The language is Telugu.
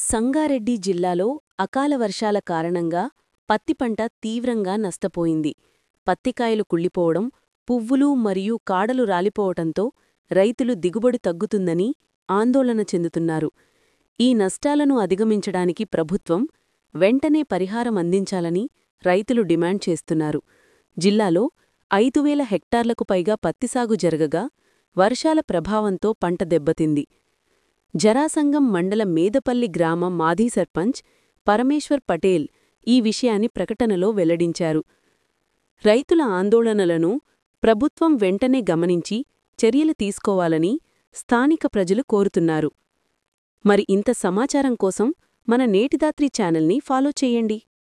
సంగారెడ్డి జిల్లాలో అకాల వర్షాల కారణంగా పత్తి పంట తీవ్రంగా నష్టపోయింది పత్తికాయలు కుళ్ళిపోవడం పువ్వులు మరియు కాడలు రాలిపోవటంతో రైతులు దిగుబడి తగ్గుతుందని ఆందోళన చెందుతున్నారు ఈ నష్టాలను అధిగమించడానికి ప్రభుత్వం వెంటనే పరిహారం అందించాలని రైతులు డిమాండ్ చేస్తున్నారు జిల్లాలో ఐదు వేల హెక్టార్లకు పైగా పత్తిసాగు జరగగా వర్షాల ప్రభావంతో పంట దెబ్బతింది జరాసంగం మండల మేదపల్లి గ్రామ మాజీ సర్పంచ్ పరమేశ్వర్ పటేల్ ఈ విషయాన్ని ప్రకటనలో వెల్లడించారు రైతుల ఆందోళనలను ప్రభుత్వం వెంటనే గమనించి చర్యలు తీసుకోవాలని స్థానిక ప్రజలు కోరుతున్నారు మరి ఇంత సమాచారం కోసం మన నేటిదాత్రి ఛానల్ని ఫాలో చేయండి